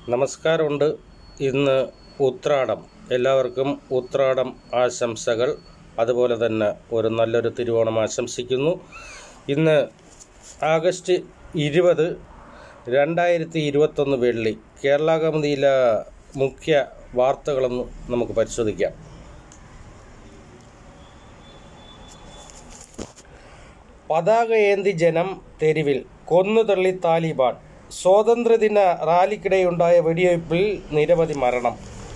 നമസ്കാരമുണ്ട് ഇന്ന് ഉത്രാടം എല്ലാവർക്കും ഉത്രാടം ആശംസകൾ അതുപോലെ തന്നെ ഒരു നല്ലൊരു തിരുവോണം ആശംസിക്കുന്നു ഇന്ന് ആഗസ്റ്റ് ഇരുപത് രണ്ടായിരത്തി ഇരുപത്തൊന്ന് വെള്ളി കേരള കൗമുദിയിലെ മുഖ്യ വാർത്തകളൊന്ന് നമുക്ക് പരിശോധിക്കാം പതാക ഏന്തി ജനം തെരുവിൽ കൊന്നുതള്ളി താലിബാൻ സ്വാതന്ത്ര്യദിന റാലിക്കിടെയുണ്ടായ വെടിവയ്പിൽ നിരവധി മരണം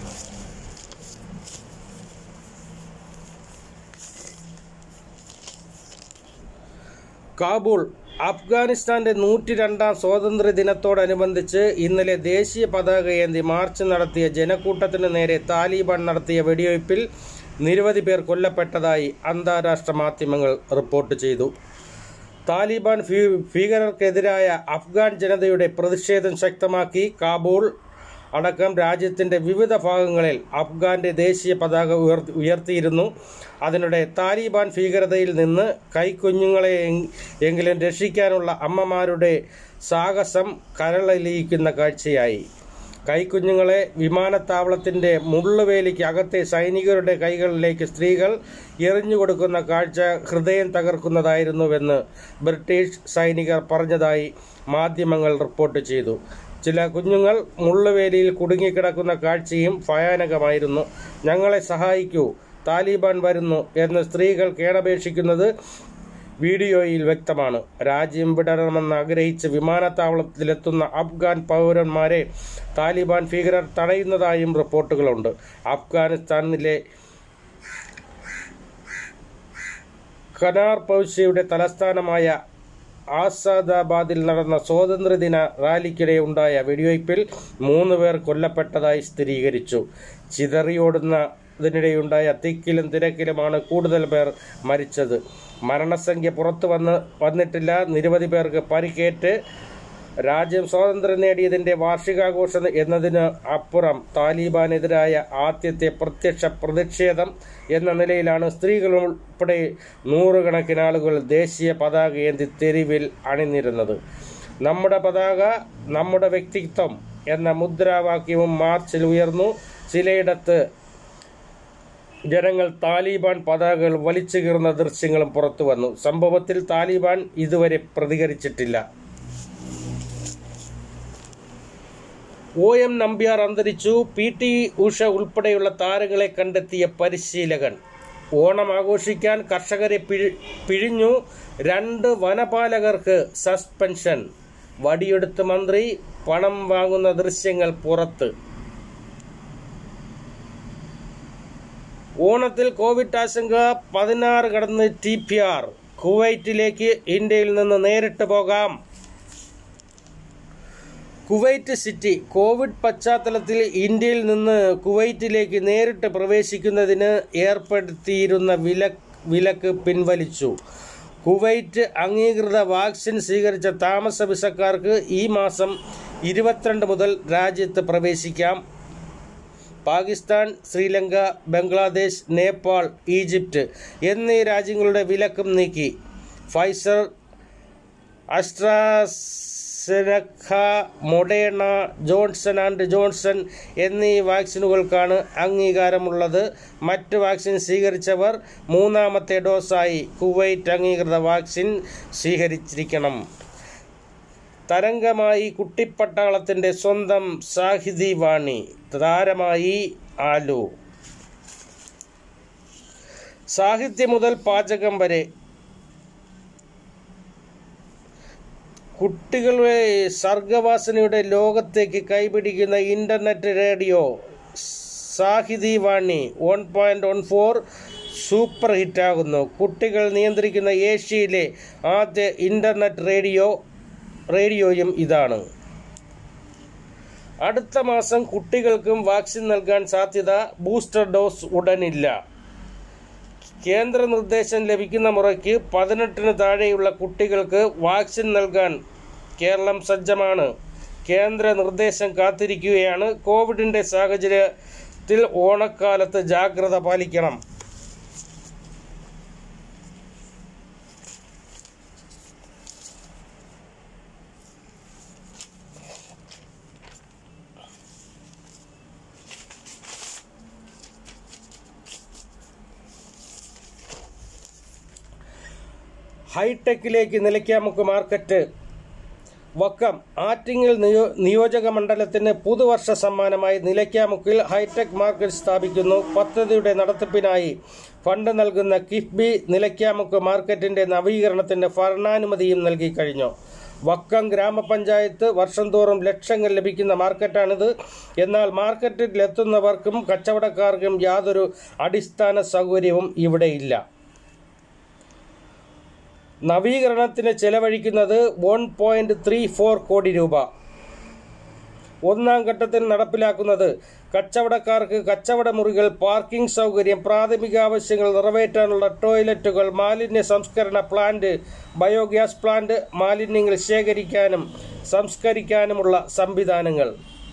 കാബൂൾ അഫ്ഗാനിസ്ഥാന്റെ നൂറ്റി രണ്ടാം സ്വാതന്ത്ര്യ ദിനത്തോടനുബന്ധിച്ച് ഇന്നലെ ദേശീയ പതാക ഏന്തി മാർച്ച് നടത്തിയ ജനക്കൂട്ടത്തിനു നേരെ താലിബാൻ നടത്തിയ വെടിവയ്പിൽ നിരവധി പേർ കൊല്ലപ്പെട്ടതായി അന്താരാഷ്ട്ര മാധ്യമങ്ങൾ റിപ്പോർട്ട് ചെയ്തു താലിബാൻ ഭീ- ഭീകരർക്കെതിരായ അഫ്ഗാൻ ജനതയുടെ പ്രതിഷേധം ശക്തമാക്കി കാബൂൾ അടക്കം രാജ്യത്തിന്റെ വിവിധ ഭാഗങ്ങളിൽ അഫ്ഗാന്റെ ദേശീയ പതാക ഉയർ- ഉയർത്തിയിരുന്നു അതിനിടെ താലിബാൻ ഭീകരതയിൽ നിന്ന് കൈക്കുഞ്ഞുങ്ങളെ എങ്- എങ്കിലും രക്ഷിക്കാനുള്ള അമ്മമാരുടെ സാഹസം കരളലിയിക്കുന്ന കാഴ്ചയായി കൈക്കുഞ്ഞുങ്ങളെ വിമാനത്താവളത്തിന്റെ മുള്ളുവേലിക്ക് അകത്തെ സൈനികരുടെ കൈകളിലേക്ക് സ്ത്രീകൾ എറിഞ്ഞുകൊടുക്കുന്ന കാഴ്ച ഹൃദയം തകർക്കുന്നതായിരുന്നുവെന്ന് ബ്രിട്ടീഷ് സൈനികർ പറഞ്ഞതായി മാധ്യമങ്ങൾ റിപ്പോർട്ട് ചെയ്തു ചില കുഞ്ഞുങ്ങൾ മുള്ളുവേലിയിൽ കുടുങ്ങിക്കിടക്കുന്ന കാഴ്ചയും ഭയാനകമായിരുന്നു ഞങ്ങളെ സഹായിക്കൂ താലിബാൻ വരുന്നു എന്ന് സ്ത്രീകൾ കേണപേക്ഷിക്കുന്നത് വീഡിയോയിൽ വ്യക്തമാണ് രാജ്യം വിടണമെന്ന് ആഗ്രഹിച്ച് വിമാനത്താവളത്തിലെത്തുന്ന അഫ്ഗാൻ പൗരന്മാരെ താലിബാൻ ഭീകരർ തടയുന്നതായും റിപ്പോർട്ടുകളുണ്ട് അഫ്ഗാനിസ്ഥാനിലെ ഖനാർ പൗഷ്യയുടെ തലസ്ഥാനമായ ആസാദാബാദിൽ നടന്ന സ്വാതന്ത്ര്യദിന റാലിക്കിടെ ഉണ്ടായ വെടിവയ്പിൽ മൂന്ന് പേർ കൊല്ലപ്പെട്ടതായി സ്ഥിരീകരിച്ചു ചിതറിയോടുന്നതിനിടെയുണ്ടായ തിക്കിലും തിരക്കിലുമാണ് കൂടുതൽ പേർ മരിച്ചത് മരണസംഖ്യ പുറത്തു വന്ന് വന്നിട്ടില്ല നിരവധി പേർക്ക് പരിക്കേറ്റ് രാജ്യം സ്വാതന്ത്ര്യം നേടിയതിന്റെ വാർഷികാഘോഷം എന്നതിന് അപ്പുറം താലിബാനെതിരായ ആദ്യത്തെ പ്രത്യക്ഷ പ്രതിഷേധം എന്ന നിലയിലാണ് സ്ത്രീകൾ ഉൾപ്പെടെ നൂറുകണക്കിന് ആളുകൾ ദേശീയ പതാക ഏന്തി തെരുവിൽ അണിനിരുന്നത് നമ്മുടെ പതാക നമ്മുടെ വ്യക്തിത്വം എന്ന മുദ്രാവാക്യവും മാർച്ചിൽ ഉയർന്നു ചിലയിടത്ത് ജനങ്ങൾ താലിബാൻ പതാകകൾ വലിച്ചു കീറുന്ന ദൃശ്യങ്ങളും പുറത്തു വന്നു സംഭവത്തിൽ താലിബാൻ ഇതുവരെ പ്രതികരിച്ചിട്ടില്ല ഒ എം നമ്പ്യാർ അന്തരിച്ചു പി ടി ഉഷ ഉൾപ്പെടെയുള്ള താരങ്ങളെ കണ്ടെത്തിയ പരിശീലകൻ ഓണം ആഘോഷിക്കാൻ കർഷകരെ പിഴി- പിഴിഞ്ഞു രണ്ട് വനപാലകർക്ക് സസ്പെൻഷൻ വടിയെടുത്ത് മന്ത്രി പണം വാങ്ങുന്ന ദൃശ്യങ്ങൾ പുറത്ത് ഓണത്തിൽ കോവിഡ് ആശങ്ക പതിനാറ് കടന്ന് ടി പി ആർ കുവൈറ്റിലേക്ക് ഇന്ത്യയിൽ നിന്ന് നേരിട്ട് പോകാം കുവൈറ്റ് സിറ്റി കോവിഡ് പശ്ചാത്തലത്തിൽ ഇന്ത്യയിൽ നിന്ന് കുവൈറ്റിലേക്ക് നേരിട്ട് പ്രവേശിക്കുന്നതിന് ഏർപ്പെടുത്തിയിരുന്ന വിലക്ക് വിലക്ക് പിൻവലിച്ചു കുവൈറ്റ് അംഗീകൃത വാക്സിൻ സ്വീകരിച്ച താമസ വിസക്കാർക്ക് ഈ മാസം ഇരുപത്തിരണ്ട് മുതൽ രാജ്യത്ത് പ്രവേശിക്കാം പാകിസ്ഥാൻ ശ്രീലങ്ക ബംഗ്ലാദേശ് നേപ്പാൾ ഈജിപ്റ്റ് എന്നീ രാജ്യങ്ങളുടെ വിലക്കും നീക്കി Pfizer AstraZeneca Moderna Johnson and Johnson എന്നീ വാക്സിനുകൾക്കാണ് അംഗീകാരമുള്ളത് മറ്റ് വാക്സിൻ സ്വീകരിച്ചവർ മൂന്നാമത്തെ ഡോസായി കുവൈറ്റ് അംഗീകൃത വാക്സിൻ സ്വീകരിച്ചിരിക്കണം തരംഗമായി കുട്ടിപ്പട്ടാളത്തിന്റെ സ്വന്തം സാഹിതി വാണി താരമായി ആലു സാഹിത്യം മുതൽ പാചകം വരെ കുട്ടികളുടെ സർഗവാസനയുടെ ലോകത്തേക്ക് കൈപിടിക്കുന്ന internet radio Sahithi Vani one point one four super ഹിറ്റാകുന്നു കുട്ടികൾ നിയന്ത്രിക്കുന്ന ഏഷ്യയിലെ ആദ്യ ഇന്റർനെറ്റ് റേഡിയോ റേഡിയോയും ഇതാണ് അടുത്ത മാസം കുട്ടികൾക്കും വാക്സിൻ നൽകാൻ സാധ്യത ബൂസ്റ്റർ ഡോസ് ഉടനില്ല കേന്ദ്ര നിർദ്ദേശം ലഭിക്കുന്ന മുറയ്ക്ക് പതിനെട്ടിന് താഴെയുള്ള കുട്ടികൾക്ക് വാക്സിൻ നൽകാൻ കേരളം സജ്ജമാണ് കേന്ദ്ര നിർദ്ദേശം കാത്തിരിക്കുകയാണ് കോവിഡിന്റെ സാഹചര്യത്തിൽ ഓണക്കാലത്ത് ജാഗ്രത പാലിക്കണം ഹൈടെക്കിലേക്ക് നിലയ്ക്കാമുക്ക് മാർക്കറ്റ് വക്കം ആറ്റിങ്ങൽ നിയോ നിയോജക മണ്ഡലത്തിന് പുതുവർഷ സമ്മാനമായി നിലയ്ക്കാമുക്കിൽ ഹൈടെക് മാർക്കറ്റ് സ്ഥാപിക്കുന്നു പദ്ധതിയുടെ നടത്തിപ്പിനായി ഫണ്ട് നൽകുന്ന കിഫ്ബി നിലയ്ക്കാമുക്ക് മാർക്കറ്റിന്റെ നവീകരണത്തിന് ഭരണാനുമതിയും നൽകി കഴിഞ്ഞു വക്കം ഗ്രാമപഞ്ചായത്ത് വർഷം തോറും ലക്ഷങ്ങൾ ലഭിക്കുന്ന മാർക്കറ്റാണിത് എന്നാൽ മാർക്കറ്റിൽ എത്തുന്നവർക്കും കച്ചവടക്കാർക്കും യാതൊരു അടിസ്ഥാന സൗകര്യവും ഇവിടെയില്ല നവീകരണത്തിന് ചെലവഴിക്കുന്നത് വൺ പോയിന്റ് ത്രീ ഫോർ കോടി രൂപ ഒന്നാം ഘട്ടത്തിൽ നടപ്പിലാക്കുന്നത് കച്ചവടക്കാർക്ക് കച്ചവട മുറികൾ പാർക്കിംഗ് സൗകര്യം പ്രാഥമിക ആവശ്യങ്ങൾ നിറവേറ്റാനുള്ള ടോയ്ലറ്റുകൾ മാലിന്യ സംസ്കരണ പ്ലാന്റ് ബയോഗ്യാസ് പ്ലാന്റ് മാലിന്യങ്ങൾ ശേഖരിക്കാനും സംസ്കരിക്കാനുമുള്ള സംവിധാനങ്ങൾ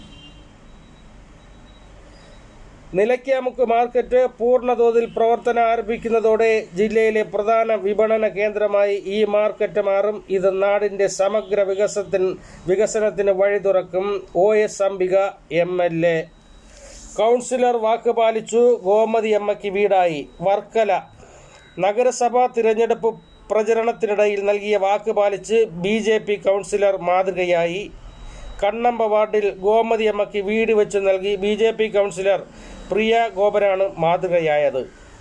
നിലയ്ക്കാമുക്ക് മാർക്കറ്റ് പൂർണ്ണതോതിൽ പ്രവർത്തനം ആരംഭിക്കുന്നതോടെ ജില്ലയിലെ പ്രധാന വിപണന കേന്ദ്രമായി ഈ മാർക്കറ്റ് മാറും ഇത് നാടിന്റെ സമഗ്ര വികസനത്തിന് വികസനത്തിന് വഴി തുറക്കും O S Ambika M L A councillor വാക്ക് പാലിച്ചു ഗോമതി അമ്മയ്ക്ക് വീടായി വർക്കല നഗരസഭാ തിരഞ്ഞെടുപ്പ് പ്രചരണത്തിനിടയിൽ നൽകിയ വാക്ക് പാലിച്ച് ബി ജെ പി കൗൺസിലർ മാതൃകയായി കണ്ണമ്പ വാർഡിൽ ഗോമതി അമ്മയ്ക്ക് വീട് വെച്ച് നൽകി B J P councillor Priya ഗോപനാണ് മാതൃകയായത്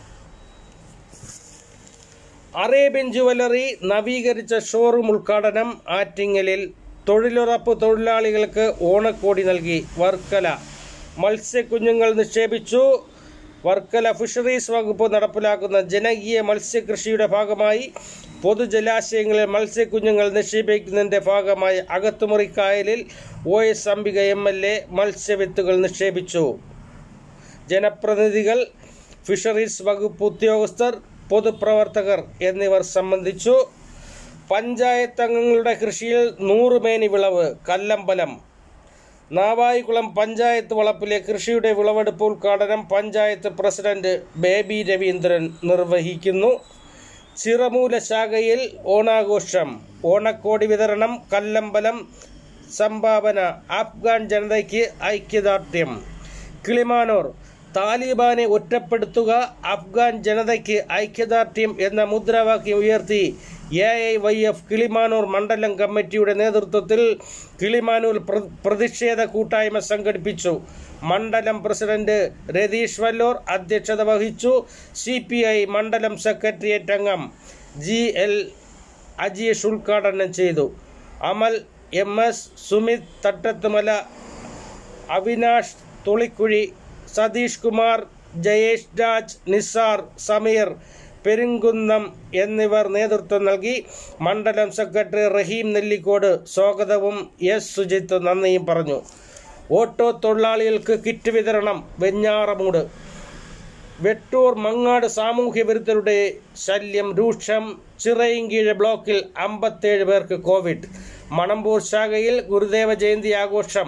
അറേബ്യൻ ജുവലറി നവീകരിച്ച ഷോറൂം ഉദ്ഘാടനം ആറ്റിങ്ങലിൽ തൊഴിലുറപ്പ് തൊഴിലാളികൾക്ക് ഓണക്കോടി നൽകി വർക്കല മത്സ്യക്കുഞ്ഞുങ്ങൾ നിക്ഷേപിച്ചു വർക്കല ഫിഷറീസ് വകുപ്പ് നടപ്പിലാക്കുന്ന ജനകീയ മത്സ്യകൃഷിയുടെ ഭാഗമായി പൊതുജലാശയങ്ങളിൽ മത്സ്യക്കുഞ്ഞുങ്ങൾ നിക്ഷേപിക്കുന്നതിന്റെ ഭാഗമായി അകത്തുമുറി കായലിൽ O S Ambika M L A മത്സ്യവിത്തുകൾ നിക്ഷേപിച്ചു ജനപ്രതിനിധികൾ ഫിഷറീസ് വകുപ്പ് ഉദ്യോഗസ്ഥർ പൊതുപ്രവർത്തകർ എന്നിവർ സംബന്ധിച്ചു പഞ്ചായത്ത് അംഗങ്ങളുടെ കൃഷിയിൽ നൂറുമേനി വിളവ് കല്ലമ്പലം നാവായിക്കുളം പഞ്ചായത്ത് വളപ്പിലെ കൃഷിയുടെ വിളവെടുപ്പ് ഉദ്ഘാടനം പഞ്ചായത്ത് പ്രസിഡന്റ് ബേബി രവീന്ദ്രൻ നിർവഹിക്കുന്നു ചിറമൂല ശാഖയിൽ ഓണാഘോഷം ഓണക്കോടി വിതരണം കല്ലമ്പലം സംഭാവന അഫ്ഗാൻ ജനതയ്ക്ക് ഐക്യദാർഢ്യം കിളിമാനൂർ താലിബാനെ ഒറ്റപ്പെടുത്തുക അഫ്ഗാൻ ജനതയ്ക്ക് ഐക്യദാർഢ്യം എന്ന മുദ്രാവാക്യം ഉയർത്തി A I Y F Kilimanoor മണ്ഡലം കമ്മിറ്റിയുടെ നേതൃത്വത്തിൽ കിളിമാനൂർ പ്ര- പ്രതിഷേധ കൂട്ടായ്മ സംഘടിപ്പിച്ചു മണ്ഡലം പ്രസിഡന്റ് രതീഷ് വല്ലൂർ അധ്യക്ഷത വഹിച്ചു സി പി ഐ മണ്ഡലം സെക്രട്ടേറിയറ്റ് അംഗം ജി എൽ അജീഷ് ഉദ്ഘാടനം ചെയ്തു അമൽ എം എസ് സുമിത് തട്ടത്തുമല അവിനാഷ് തുളിക്കുഴി സതീഷ് കുമാർ ജയേഷ് രാജ് നിസാർ സമീർ പെരുങ്കുന്നം എന്നിവർ നേതൃത്വം നൽകി മണ്ഡലം സെക്രട്ടറി റഹീം നെല്ലിക്കോട് സ്വാഗതവും എസ് സുജിത്ത് നന്ദിയും പറഞ്ഞു ഓട്ടോ തൊഴിലാളികൾക്ക് കിറ്റ് വിതരണം വെഞ്ഞാറമൂട് വെട്ടൂർ മങ്ങാട് സാമൂഹ്യ വിരുദ്ധരുടെ ശല്യം രൂക്ഷം ചിറയിൻകീഴ് ബ്ലോക്കിൽ അമ്പത്തേഴ് പേർക്ക് കോവിഡ് മണമ്പൂർ ശാഖയിൽ ഗുരുദേവ ജയന്തി ആഘോഷം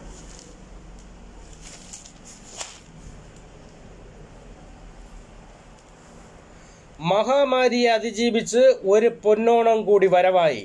മഹാമാരിയെ അതിജീവിച്ച് ഒരു പൊന്നോണം കൂടി വരവായി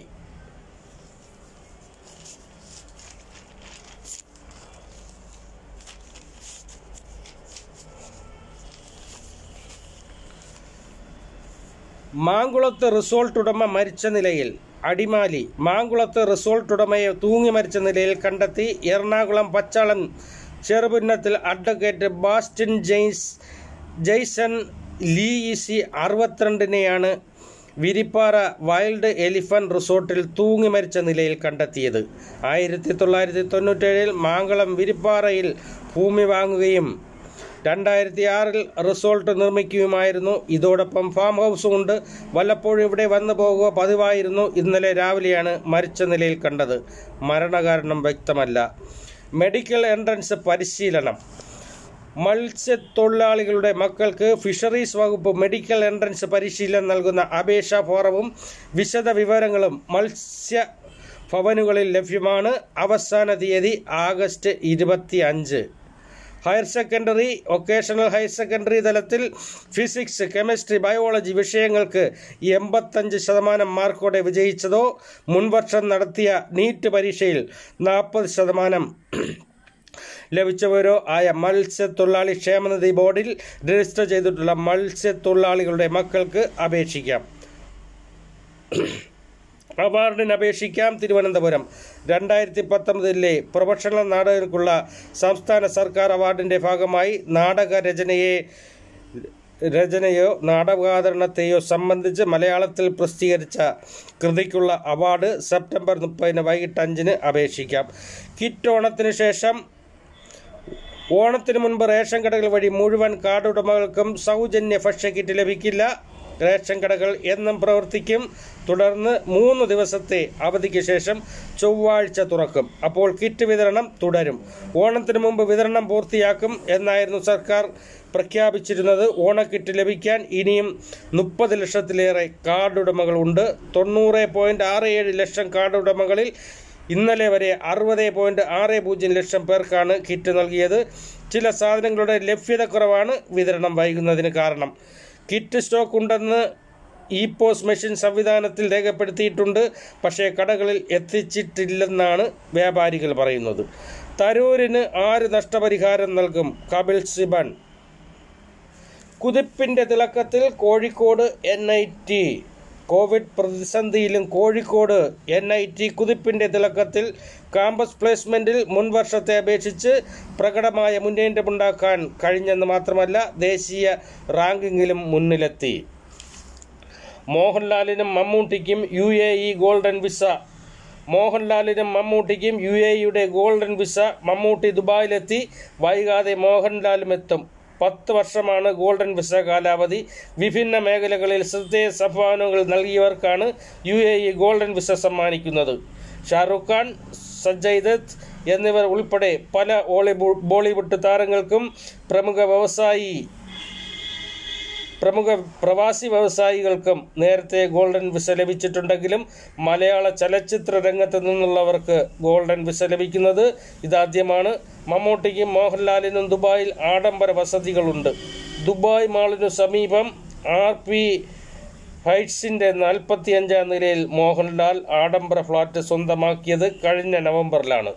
മാങ്കുളത്ത് റിസോർട്ട് ഉടമ മരിച്ച നിലയിൽ അടിമാലി മാങ്കുളത്ത് റിസോർട്ട് ഉടമയെ തൂങ്ങി മരിച്ച നിലയിൽ കണ്ടെത്തി എറണാകുളം പച്ചാളം ചെറുപുന്നത്തിൽ അഡ്വക്കേറ്റ് ബാസ്റ്റിൻ ജെയ്സ് ജെയ്സൺ ലീ ഇസി അറുപത്തിരണ്ടിനെയാണ് വിരിപ്പാറ വൈൽഡ് എലിഫന്റ് റിസോർട്ടിൽ തൂങ്ങി മരിച്ച നിലയിൽ കണ്ടെത്തിയത് ആയിരത്തി തൊള്ളായിരത്തി തൊണ്ണൂറ്റേഴിൽ മാങ്കുളം വിരിപ്പാറയിൽ ഭൂമി വാങ്ങുകയും രണ്ടായിരത്തി ആറിൽ റിസോർട്ട് നിർമ്മിക്കുകയുമായിരുന്നു ഇതോടൊപ്പം ഫാം ഹൗസും ഉണ്ട് വല്ലപ്പോഴും ഇവിടെ വന്നു പോകുക പതിവായിരുന്നു ഇന്നലെ രാവിലെയാണ് മരിച്ച നിലയിൽ കണ്ടത് മരണകാരണം വ്യക്തമല്ല മെഡിക്കൽ എൻട്രൻസ് പരിശീലനം മത്സ്യത്തൊഴിലാളികളുടെ മക്കൾക്ക് ഫിഷറീസ് വകുപ്പ് മെഡിക്കൽ എൻട്രൻസ് പരിശീലനം നൽകുന്ന അപേക്ഷാ ഫോറവും വിശദ വിവരങ്ങളും മത്സ്യ ഭവനുകളിൽ ലഭ്യമാണ് അവസാന തീയതി ആഗസ്റ്റ് ഇരുപത്തി അഞ്ച് higher secondary vocational higher secondary തലത്തിൽ ഫിസിക്സ് കെമിസ്ട്രി ബയോളജി വിഷയങ്ങൾക്ക് എൺപത്തഞ്ച് ശതമാനം മാർക്കോടെ വിജയിച്ചതോ മുൻവർഷം നടത്തിയ നീറ്റ് പരീക്ഷയിൽ നാൽപ്പത് ശതമാനം ലഭിച്ചവരോ ആയ മത്സ്യത്തൊഴിലാളി ക്ഷേമനിധി ബോർഡിൽ രജിസ്റ്റർ ചെയ്തിട്ടുള്ള മത്സ്യത്തൊഴിലാളികളുടെ മക്കൾക്ക് അപേക്ഷിക്കാം അവാർഡിന് അപേക്ഷിക്കാം തിരുവനന്തപുരം രണ്ടായിരത്തി പത്തൊമ്പതിലെ പ്രൊഫഷണൽ നാടകർക്കുള്ള സംസ്ഥാന സർക്കാർ അവാർഡിൻ്റെ ഭാഗമായി നാടക രചനയെ രചനയോ നാടകാവതരണത്തെയോ സംബന്ധിച്ച് മലയാളത്തിൽ പ്രസിദ്ധീകരിച്ച കൃതിക്കുള്ള അവാർഡ് സെപ്റ്റംബർ മുപ്പതിന് വൈകിട്ട് അഞ്ചിന് അപേക്ഷിക്കാം കിറ്റ് ഓണത്തിന് ശേഷം ഓണത്തിന് മുൻപ് റേഷൻ കടകൾ വഴി മുഴുവൻ കാർഡ് ഉടമകൾക്കും സൗജന്യ ഭക്ഷ്യക്കിറ്റ് ലഭിക്കില്ല റേഷൻ കടകൾ എന്നും പ്രവർത്തിക്കും തുടർന്ന് മൂന്ന് ദിവസത്തെ അവധിക്ക് ശേഷം ചൊവ്വാഴ്ച തുറക്കും അപ്പോൾ കിറ്റ് വിതരണം തുടരും ഓണത്തിന് മുമ്പ് വിതരണം പൂർത്തിയാക്കും എന്നായിരുന്നു സർക്കാർ പ്രഖ്യാപിച്ചിരുന്നത് ഓണക്കിറ്റ് ലഭിക്കാൻ ഇനിയും മുപ്പത് ലക്ഷത്തിലേറെ കാർഡ് ഉടമകളുണ്ട് തൊണ്ണൂറ് പോയിന്റ് ആറ് ഏഴ് ലക്ഷം കാർഡ് ഉടമകളിൽ ഇന്നലെ വരെ അറുപത് പോയിന്റ് ആറ് പൂജ്യം ലക്ഷം പേർക്കാണ് കിറ്റ് നൽകിയത് ചില സാധനങ്ങളുടെ ലഭ്യതക്കുറവാണ് വിതരണം വൈകുന്നതിന് കാരണം കിറ്റ് സ്റ്റോക്ക് ഉണ്ടെന്ന് ഇ പോസ് മെഷീൻ സംവിധാനത്തിൽ രേഖപ്പെടുത്തിയിട്ടുണ്ട് പക്ഷേ കടകളിൽ എത്തിച്ചിട്ടില്ലെന്നാണ് വ്യാപാരികൾ പറയുന്നത് തരൂരിന് ആര് നഷ്ടപരിഹാരം നൽകും കപിൽ സിബൻ കുതിപ്പിന്റെ തിളക്കത്തിൽ Kozhikode N I T Covid പ്രതിസന്ധിയിലും കോഴിക്കോട് എൻ ഐ ടി കുതിപ്പിന്റെ തിളക്കത്തിൽ കാമ്പസ് പ്ലേസ്മെന്റിൽ മുൻവർഷത്തെ അപേക്ഷിച്ച് പ്രകടമായ മുന്നേറ്റമുണ്ടാക്കാൻ കഴിഞ്ഞെന്ന് മാത്രമല്ല ദേശീയ റാങ്കിങ്ങിലും മുന്നിലെത്തി മോഹൻലാലിനും മമ്മൂട്ടിക്കും U A E golden visa മോഹൻലാലിനും മമ്മൂട്ടിക്കും യു എ ഇയുടെ ഗോൾഡൻ വിസ മമ്മൂട്ടി ദുബായിലെത്തി വൈകാതെ മോഹൻലാലും എത്തും പത്ത് വർഷമാണ് ഗോൾഡൻ വിസ കാലാവധി വിഭിന്ന മേഖലകളിൽ ശ്രദ്ധേയ സംഭാവനകൾ നൽകിയവർക്കാണ് U A E golden visa സമ്മാനിക്കുന്നത് ഷാറുഖ് ഖാൻ സഞ്ജയ് ദത്ത് എന്നിവർ ഉൾപ്പെടെ പല ഹോളിവുഡ് ബോളിവുഡ് താരങ്ങൾക്കും പ്രമുഖ വ്യവസായി പ്രമുഖ പ്രവാസി വ്യവസായികൾക്കും നേരത്തെ ഗോൾഡൻ വിസ ലഭിച്ചിട്ടുണ്ടെങ്കിലും മലയാള ചലച്ചിത്ര രംഗത്ത് നിന്നുള്ളവർക്ക് ഗോൾഡൻ വിസ ലഭിക്കുന്നത് ഇതാദ്യമാണ് മമ്മൂട്ടിക്കും മോഹൻലാലിനും ദുബായിൽ ആഡംബര വസതികളുണ്ട് ദുബായ് മാളിനു സമീപം ആർ പി ഹൈറ്റ്സിൻ്റെ നാൽപ്പത്തിയഞ്ചാം നിലയിൽ മോഹൻലാൽ ആഡംബര ഫ്ലാറ്റ് സ്വന്തമാക്കിയത് കഴിഞ്ഞ നവംബറിലാണ്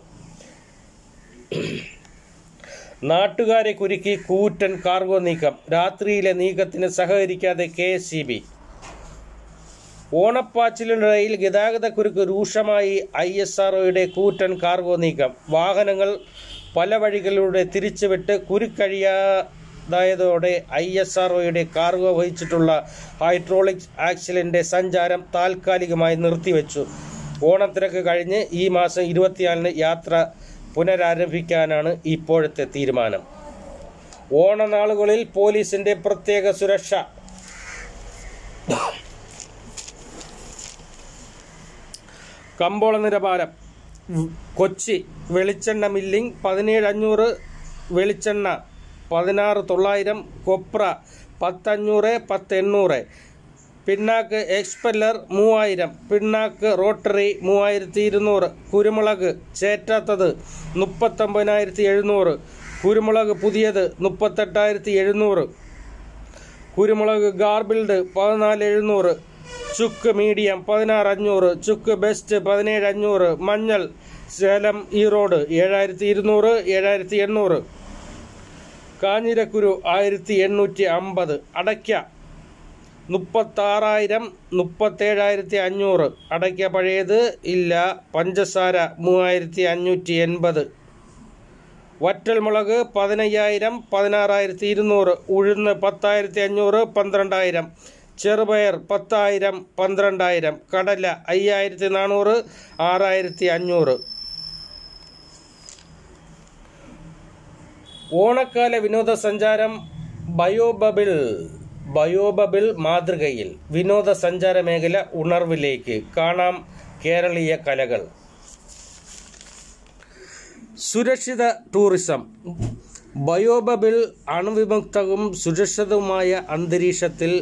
നാട്ടുകാരെ കുരുക്കി കൂറ്റൻ കാർഗോ നീക്കം രാത്രിയിലെ നീക്കത്തിന് സഹകരിക്കാതെ കെ എസ് സി ബി ഓണപ്പാച്ചിലിനിടയിൽ ഗതാഗതക്കുരുക്ക് രൂക്ഷമായി ഐ എസ് ആർഒയുടെ കൂറ്റൻ കാർഗോ നീക്കം വാഹനങ്ങൾ പല വഴികളിലൂടെ തിരിച്ചുവിട്ട് കുരുക്കഴിയാതായതോടെ ഐ എസ് ആർഒയുടെ കാർഗോ വഹിച്ചിട്ടുള്ള ഹൈഡ്രോളിക് ആക്സിലിൻ്റെ സഞ്ചാരം താൽക്കാലികമായി നിർത്തിവെച്ചു ഓണത്തിരക്ക് കഴിഞ്ഞ് ഈ മാസം ഇരുപത്തിനാലിന് യാത്ര പുനരാരംഭിക്കാനാണ് ഇപ്പോഴത്തെ തീരുമാനം ഓണനാളുകളിൽ പോലീസിന്റെ പ്രത്യേക സുരക്ഷ കമ്പോള നിലവാരം കൊച്ചി വെളിച്ചെണ്ണ മില്ലിംഗ് പതിനേഴ് അഞ്ഞൂറ് വെളിച്ചെണ്ണ പതിനാറ് തൊള്ളായിരം കൊപ്ര പത്തഞ്ഞൂറ് പത്ത് എണ്ണൂറ് പിണ്ണാക്ക് എക്സ്പെല്ലർ മൂവായിരം പിണ്ണാക്ക് റോട്ടറി മൂവായിരത്തി ഇരുന്നൂറ് കുരുമുളക് ചേറ്റാത്തത് മുപ്പത്തൊമ്പതിനായിരത്തി എഴുന്നൂറ് കുരുമുളക് പുതിയത് മുപ്പത്തെട്ടായിരത്തി എഴുന്നൂറ് കുരുമുളക് ഗാർബിൾഡ് പതിനാല് എഴുന്നൂറ് ചുക്ക് മീഡിയം പതിനാറ് അഞ്ഞൂറ് ചുക്ക് ബെസ്റ്റ് പതിനേഴ് അഞ്ഞൂറ് മഞ്ഞൾ സേലം ഈറോഡ് ഏഴായിരത്തി ഇരുന്നൂറ് ഏഴായിരത്തി എണ്ണൂറ് കാഞ്ഞിരക്കുരു ആയിരത്തി എണ്ണൂറ്റി അമ്പത് അടയ്ക്ക മുപ്പത്താറായിരം മുപ്പത്തേഴായിരത്തി അഞ്ഞൂറ് അടയ്ക്ക പഴയത് ഇല്ല പഞ്ചസാര മൂവായിരത്തി അഞ്ഞൂറ്റി എൺപത് വറ്റൽമുളക് പതിനയ്യായിരം പതിനാറായിരത്തി ഇരുന്നൂറ് ഉഴുന്ന് പത്തായിരത്തി അഞ്ഞൂറ് പന്ത്രണ്ടായിരം ചെറുപയർ പത്തായിരം പന്ത്രണ്ടായിരം കടല അയ്യായിരത്തി നാനൂറ് ആറായിരത്തി അഞ്ഞൂറ് ഓണക്കാല വിനോദസഞ്ചാരം ബയോബബിൾ ബയോബബിൾ മാതൃകയിൽ വിനോദസഞ്ചാര മേഖല ഉണർവിലേക്ക് കാണാം കേരളീയ കലകൾ സുരക്ഷിത ടൂറിസം ബയോബബിൾ അണുവിമുക്തവും സുരക്ഷിതവുമായ അന്തരീക്ഷത്തിൽ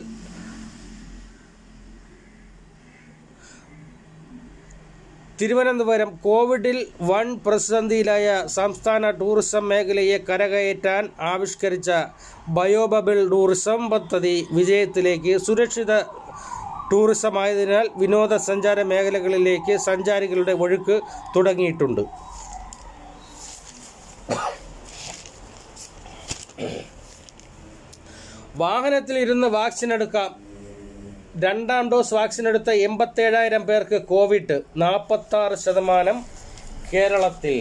തിരുവനന്തപുരം കോവിഡിൽ വൻ പ്രതിസന്ധിയിലായ സംസ്ഥാന ടൂറിസം മേഖലയെ കരകയറ്റാൻ ആവിഷ്കരിച്ച ബയോബബിൾ ടൂറിസം പദ്ധതി വിജയത്തിലേക്ക് സുരക്ഷിത ടൂറിസമായതിനാൽ വിനോദസഞ്ചാര മേഖലകളിലേക്ക് സഞ്ചാരികളുടെ ഒഴുക്ക് തുടങ്ങിയിട്ടുണ്ട് വാഹനത്തിൽ ഇരുന്ന് വാക്സിൻ എടുക്കാം രണ്ടാം ഡോസ് വാക്സിൻ എടുത്ത എൺപത്തേഴായിരം പേർക്ക് കോവിഡ് നാൽപ്പത്താറ് ശതമാനം കേരളത്തിൽ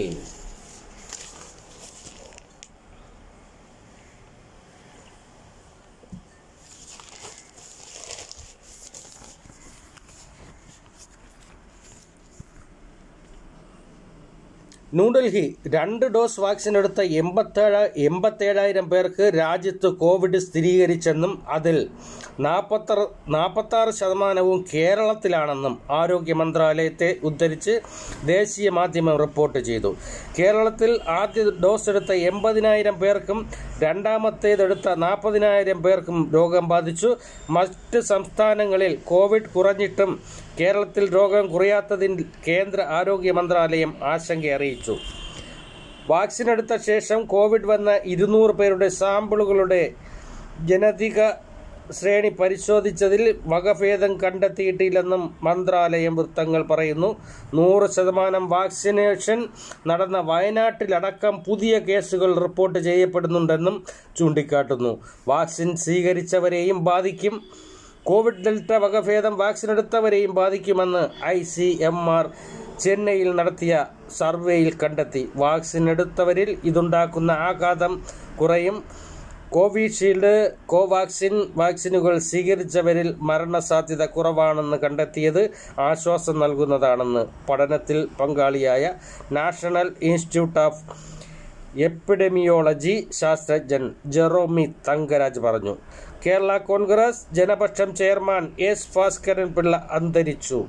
ന്യൂഡൽഹി രണ്ട് ഡോസ് വാക്സിൻ എടുത്ത എൺപത്തേഴ് എൺപത്തേഴായിരം പേർക്ക് രാജ്യത്ത് കോവിഡ് സ്ഥിരീകരിച്ചെന്നും അതിൽ നാൽപ്പത്താറ് നാൽപ്പത്താറ് ശതമാനവും കേരളത്തിലാണെന്നും ആരോഗ്യ മന്ത്രാലയത്തെ ഉദ്ധരിച്ച് ദേശീയ മാധ്യമം റിപ്പോർട്ട് ചെയ്തു കേരളത്തിൽ ആദ്യ ഡോസ് എടുത്ത എൺപതിനായിരം പേർക്കും രണ്ടാമത്തേതെടുത്ത നാൽപ്പതിനായിരം പേർക്കും രോഗം ബാധിച്ചു മറ്റ് സംസ്ഥാനങ്ങളിൽ കോവിഡ് കുറഞ്ഞിട്ടും കേരളത്തിൽ രോഗം കുറയാത്തതിൽ കേന്ദ്ര ആരോഗ്യ മന്ത്രാലയം ആശങ്ക അറിയിച്ചു വാക്സിൻ എടുത്ത ശേഷം കോവിഡ് വന്ന ഇരുന്നൂറ് പേരുടെ സാമ്പിളുകളുടെ ജനതിക ശ്രേണി പരിശോധിച്ചതിൽ വകഭേദം കണ്ടെത്തിയിട്ടില്ലെന്നും മന്ത്രാലയം വൃത്തങ്ങൾ പറയുന്നു നൂറ് ശതമാനം വാക്സിനേഷൻ നടന്ന വയനാട്ടിലടക്കം പുതിയ കേസുകൾ റിപ്പോർട്ട് ചെയ്യപ്പെടുന്നുണ്ടെന്നും ചൂണ്ടിക്കാട്ടുന്നു വാക്സിൻ സ്വീകരിച്ചവരെയും ബാധിക്കും കോവിഡ് ഡെൽറ്റ വകഭേദം വാക്സിൻ എടുത്തവരെയും ബാധിക്കുമെന്ന് ഐ സി എം ആർ ചെന്നൈയിൽ നടത്തിയ സർവേയിൽ കണ്ടെത്തി വാക്സിൻ എടുത്തവരിൽ ഇതുണ്ടാക്കുന്ന ആഘാതം കുറയും കോവിഷീൽഡ് കോവാക്സിൻ വാക്സിനുകൾ സ്വീകരിച്ചവരിൽ മരണസാധ്യത കുറവാണെന്ന് കണ്ടെത്തിയത് ആശ്വാസം നൽകുന്നതാണെന്ന് പഠനത്തിൽ പങ്കാളിയായ നാഷണൽ ഇൻസ്റ്റിറ്റ്യൂട്ട് ഓഫ് എപ്പിഡമിയോളജി ശാസ്ത്രജ്ഞൻ ജെറോമി തങ്കരാജ് പറഞ്ഞു കേരള കോൺഗ്രസ് ജനപക്ഷം ചെയർമാൻ എസ് ഭാസ്കരൻ പിള്ള അന്തരിച്ചു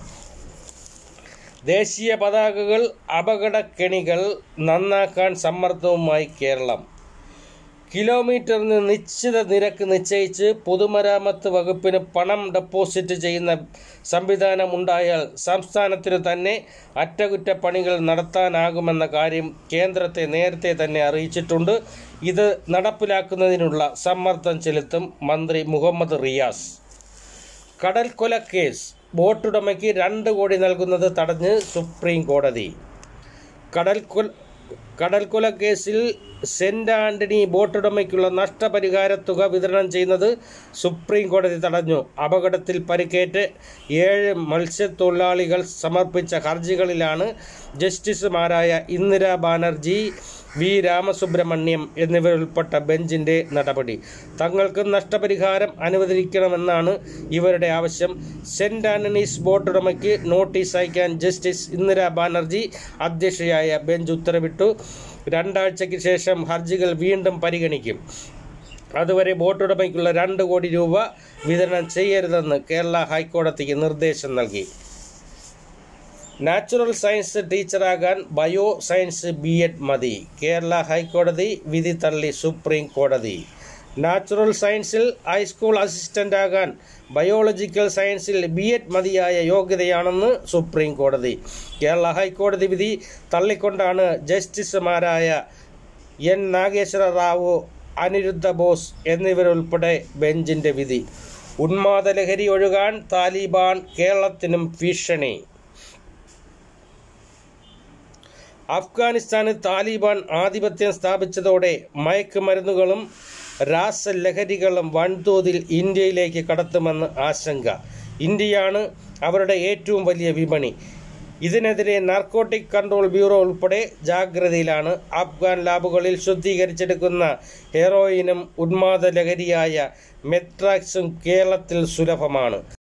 ദേശീയ പതാകകൾ അപകടക്കെണികൾ നന്നാക്കാൻ സമ്മർദ്ദവുമായി കേരളം കിലോമീറ്ററിന് നിശ്ചിത നിരക്ക് നിശ്ചയിച്ച് പൊതുമരാമത്ത് വകുപ്പിന് പണം ഡെപ്പോസിറ്റ് ചെയ്യുന്ന സംവിധാനം ഉണ്ടായാൽ സംസ്ഥാനത്തിന് തന്നെ അറ്റകുറ്റപ്പണികൾ നടത്താനാകുമെന്ന കാര്യം കേന്ദ്രത്തെ നേരത്തെ തന്നെ അറിയിച്ചിട്ടുണ്ട് ഇത് നടപ്പിലാക്കുന്നതിനുള്ള സമ്മർദ്ദം ചെലുത്തും മന്ത്രി മുഹമ്മദ് റിയാസ് കടൽ കൊല കേസ് ബോട്ടുടമയ്ക്ക് രണ്ട് കോടി നൽകുന്നത് തടഞ്ഞ് സുപ്രീം കോടതി കടൽ കൊല കടൽക്കൊല കേസിൽ സെന്റ് ആന്റണി ബോട്ടുടമയ്ക്കുള്ള നഷ്ടപരിഹാര തുക വിതരണം ചെയ്യുന്നത് സുപ്രീം കോടതി തടഞ്ഞു അപകടത്തിൽ പരിക്കേറ്റ് ഏഴ് മത്സ്യത്തൊഴിലാളികൾ സമർപ്പിച്ച ഹർജികളിലാണ് ജസ്റ്റിസുമാരായ ഇന്ദിര ബാനർജി വി രാമസുബ്രഹ്മണ്യം എന്നിവരുൾപ്പെട്ട ബെഞ്ചിന്റെ നടപടി തങ്ങൾക്ക് നഷ്ടപരിഹാരം അനുവദിക്കണമെന്നാണ് ഇവരുടെ ആവശ്യം സെന്റ് ആന്റണീസ് ബോട്ടുടമയ്ക്ക് നോട്ടീസ് അയക്കാൻ ജസ്റ്റിസ് ഇന്ദിര ബാനർജി അധ്യക്ഷയായ ബെഞ്ച് ഉത്തരവിട്ടു രണ്ടാഴ്ചയ്ക്ക് ശേഷം ഹർജികൾ വീണ്ടും പരിഗണിക്കും അതുവരെ ബോട്ടുടമയ്ക്കുള്ള രണ്ട് കോടി രൂപ വിതരണം ചെയ്യരുതെന്ന് കേരള ഹൈക്കോടതിക്ക് നിർദ്ദേശം നൽകി നാച്ചുറൽ സയൻസ് ടീച്ചറാകാൻ ബയോ സയൻസ് ബി എഡ് മതി കേരള ഹൈക്കോടതി വിധി തള്ളി സുപ്രീം കോടതി നാച്ചുറൽ സയൻസിൽ ഹൈസ്കൂൾ അസിസ്റ്റന്റ് ആകാൻ ബയോളജിക്കൽ സയൻസിൽ ബി എഡ് മതിയായ യോഗ്യതയാണെന്ന് സുപ്രീം കോടതി കേരള ഹൈക്കോടതി വിധി തള്ളിക്കൊണ്ടാണ് ജസ്റ്റിസുമാരായ എൻ നാഗേശ്വര റാവു അനിരുദ്ധ ബോസ് എന്നിവരുൾപ്പെടെ ബെഞ്ചിന്റെ വിധി ഉന്മാദ ലഹരി ഒഴുകാൻ താലിബാൻ കേരളത്തിനും ഭീഷണി അഫ്ഗാനിസ്ഥാനിൽ താലിബാൻ ആധിപത്യം സ്ഥാപിച്ചതോടെ മയക്കുമരുന്നുകളും രാസലഹരികളും വൻതോതിൽ ഇന്ത്യയിലേക്ക് കടത്തുമെന്ന് ആശങ്ക ഇന്ത്യയാണ് അവരുടെ ഏറ്റവും വലിയ വിപണി ഇതിനെതിരെ നാർക്കോട്ടിക് കൺട്രോൾ ബ്യൂറോ ഉൾപ്പെടെ ജാഗ്രതയിലാണ് അഫ്ഗാൻ ലാബുകളിൽ ശുദ്ധീകരിച്ചെടുക്കുന്ന ഹെറോയിനും ഉന്മാദ ലഹരിയായ മെത്രാക്സും കേരളത്തിൽ സുലഭമാണ്